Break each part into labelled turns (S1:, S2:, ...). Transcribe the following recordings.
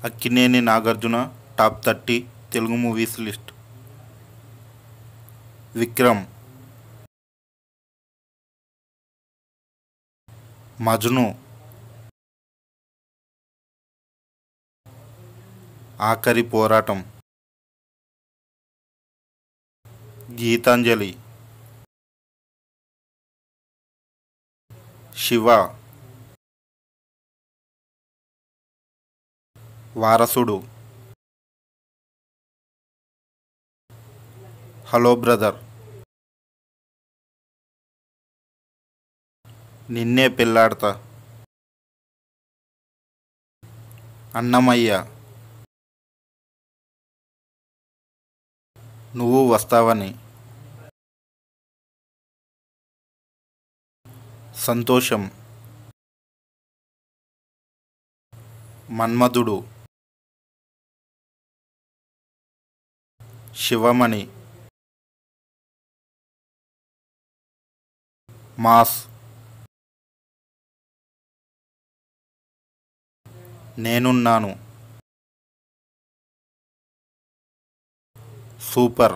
S1: Akkineni Nagarjuna top thirty Telugu movies list Vikram Majnu Aakhari Poratam Gitanjali Shiva వారసుడు hello brother నిన్నే పెళ్ళాడతా Annamayya Nuvvu Vastavani Santosham Manmadhudu Shivamani Mass Nenunnanu Super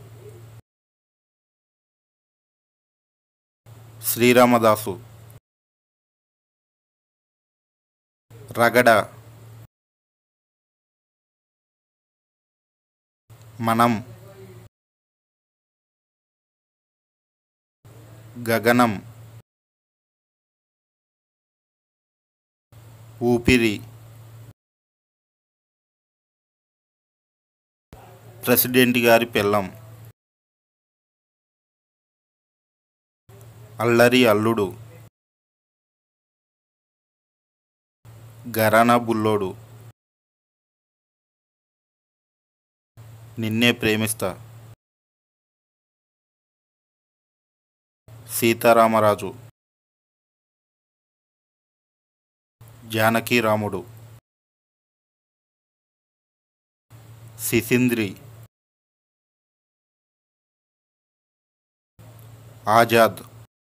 S1: Sri Ramadasu Ragada Manam గగనం ఊపిరి ప్రెసిడెంట్ గారి పెళ్ళం అల్లరి అల్లుడు గరానా బుల్లోడు నిన్నే ప్రేమిస్తా Seetharamaraju Janaki Ramudu Sisindri Azad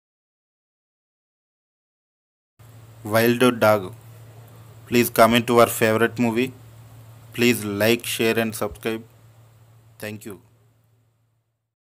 S1: wild dog please comment your favourite movie please like share and subscribe thank you